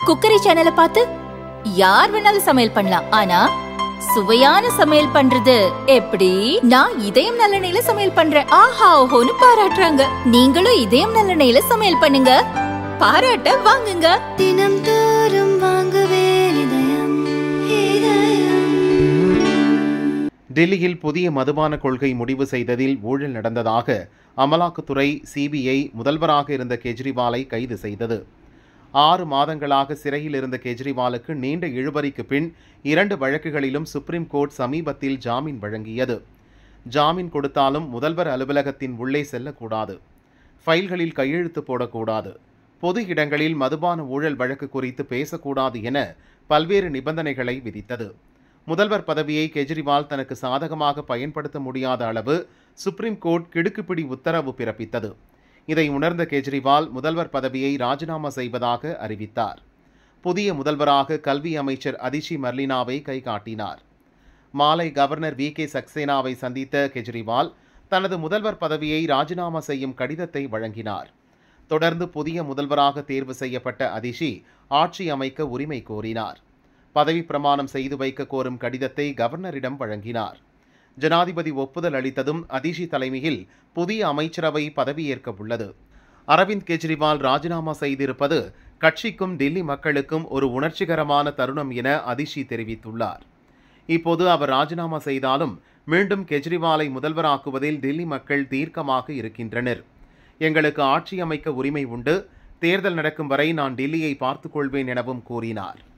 cookery சேனலை பார்த்து யார் வேணாலும் சமையல் பண்ணலாம் ஆனா சுவையான சமையல் பண்றது எப்படி நான் இதயம் நல்லெண்ணெயில சமையல் பண்றேன் ஆஹா ஓஹோன்னு பாராட்டுறாங்க நீங்களும் இதயம் நல்லெண்ணெயில சமையல் பண்ணுங்க பாராட்ட வாங்குங்க தினம் தோறும் வாங்குவே இதயம் இதயம் டெல்லியில் புதிய மதுபான கொள்கை முடிவு செய்ததில் ஊழல் நடந்ததாக அமலாக்கத்துறை சிபிஐ முதல்வராக இருந்த கெஜ்ரிவாலை கைது செய்தது ஆறு மாதங்களாக சிறையில் இருந்த கெஜ்ரிவாலுக்கு நீண்ட இழுபறிக்கு பின் இரண்டு வழக்குகளிலும் சுப்ரீம் கோர்ட் சமீபத்தில் ஜாமீன் வழங்கியது ஜாமீன் கொடுத்தாலும் முதல்வர் அலுவலகத்தின் உள்ளே செல்லக்கூடாது ஃபைல்களில் கையெழுத்து போடக்கூடாது பொது இடங்களில் மதுபான ஊழல் வழக்கு குறித்து பேசக்கூடாது என பல்வேறு நிபந்தனைகளை விதித்தது முதல்வர் பதவியை கெஜ்ரிவால் தனக்கு சாதகமாக பயன்படுத்த முடியாத அளவு சுப்ரீம் கோர்ட் கிடுக்குப்பிடி உத்தரவு பிறப்பித்தது இதை உணர்ந்த கெஜ்ரிவால் முதல்வர் பதவியை ராஜினாமா செய்வதாக அறிவித்தார் புதிய முதல்வராக கல்வி அமைச்சர் அதிஷி மர்லினாவை கை காட்டினார் மாலை கவர்னர் வி கே சக்சேனாவை சந்தித்த கெஜ்ரிவால் தனது முதல்வர் பதவியை ராஜினாமா செய்யும் கடிதத்தை வழங்கினார் தொடர்ந்து புதிய முதல்வராக தேர்வு செய்யப்பட்ட அதிஷி ஆட்சி அமைக்க உரிமை கோரினார் பதவி பிரமாணம் செய்து வைக்க கோரும் கடிதத்தை கவர்னரிடம் வழங்கினார் ஜனாதிபதி ஒப்புதல் அளித்ததும் அதிஷி தலைமையில் புதிய அமைச்சரவை பதவியேற்க உள்ளது அரவிந்த் கெஜ்ரிவால் ராஜினாமா செய்திருப்பது கட்சிக்கும் டெல்லி மக்களுக்கும் ஒரு உணர்ச்சிகரமான தருணம் என அதிஷி தெரிவித்துள்ளார் இப்போது அவர் ராஜினாமா செய்தாலும் மீண்டும் கெஜ்ரிவாலை முதல்வராக்குவதில் டெல்லி மக்கள் தீர்க்கமாக இருக்கின்றனர் எங்களுக்கு ஆட்சி அமைக்க உரிமை உண்டு தேர்தல் நடக்கும் வரை நான் டெல்லியை பார்த்துக் கொள்வேன் எனவும் கூறினார்